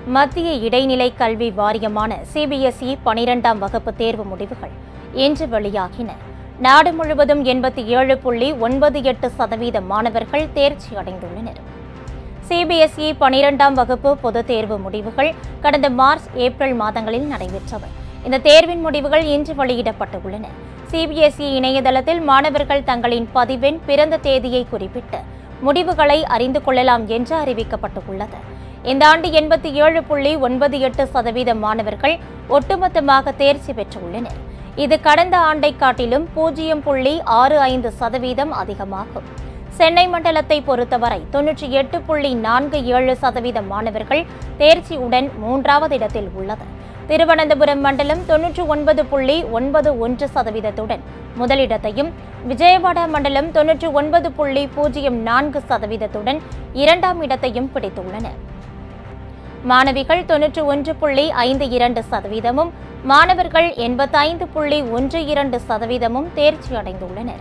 மத்திய இடைநிலை கல்வி வாரியமான சிபிஎஸ்இ பனிரெண்டாம் வகுப்பு தேர்வு முடிவுகள் இன்று வெளியாகின நாடு முழுவதும் எண்பத்தி ஏழு புள்ளி ஒன்பது எட்டு சதவீத மாணவர்கள் தேர்ச்சி அடைந்துள்ளனர் சிபிஎஸ்இ பனிரெண்டாம் வகுப்பு பொதுத் தேர்வு முடிவுகள் கடந்த மார்ச் ஏப்ரல் மாதங்களில் நடைபெற்றவை இந்த தேர்வின் முடிவுகள் இன்று வெளியிடப்பட்டுள்ளன சிபிஎஸ்இ இணையதளத்தில் மாணவர்கள் தங்களின் பதிவெண் பிறந்த தேதியை குறிப்பிட்டு முடிவுகளை அறிந்து கொள்ளலாம் என்று அறிவிக்கப்பட்டுள்ளது இந்த ஆண்டு எண்பத்தி ஏழு புள்ளி ஒன்பது எட்டு சதவீத மாணவர்கள் ஒட்டுமொத்தமாக தேர்ச்சி பெற்றுள்ளனர் இது கடந்த ஆண்டை காட்டிலும் பூஜ்ஜியம் புள்ளி ஆறு ஐந்து சதவீதம் அதிகமாகும் சென்னை மண்டலத்தை பொறுத்தவரை தொன்னூற்றி எட்டு புள்ளி நான்கு ஏழு சதவீத மாணவர்கள் தேர்ச்சியுடன் மூன்றாவது இடத்தில் உள்ளது திருவனந்தபுரம் மண்டலம் தொன்னூற்று ஒன்பது புள்ளி ஒன்பது ஒன்று சதவீதத்துடன் முதலிடத்தையும் விஜயவாடா மண்டலம் தொன்னூற்று ஒன்பது புள்ளி பூஜ்ஜியம் நான்கு சதவீதத்துடன் இரண்டாம் இடத்தையும் பிடித்துள்ளன மாணவிகள் தொன்னூற்று ஒன்று புள்ளி ஐந்து இரண்டு சதவீதமும் மாணவர்கள் எண்பத்தைந்து புள்ளி ஒன்று இரண்டு சதவீதமும் தேர்ச்சி அடைந்துள்ளனர்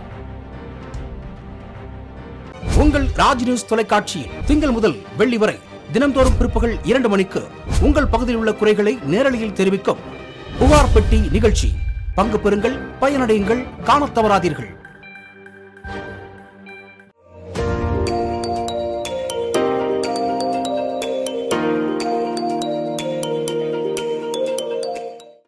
உங்கள் ராஜ் நியூஸ் தொலைக்காட்சியில் திங்கள் முதல் வெள்ளி வரை தினம்தோறும் பிற்பகல் இரண்டு மணிக்கு உங்கள் பகுதியில் உள்ள குறைகளை நேரலையில் தெரிவிக்கும் புகார் பெட்டி நிகழ்ச்சி பங்கு பெறுங்கள் பயனடையுங்கள் காணத் தவறாதீர்கள்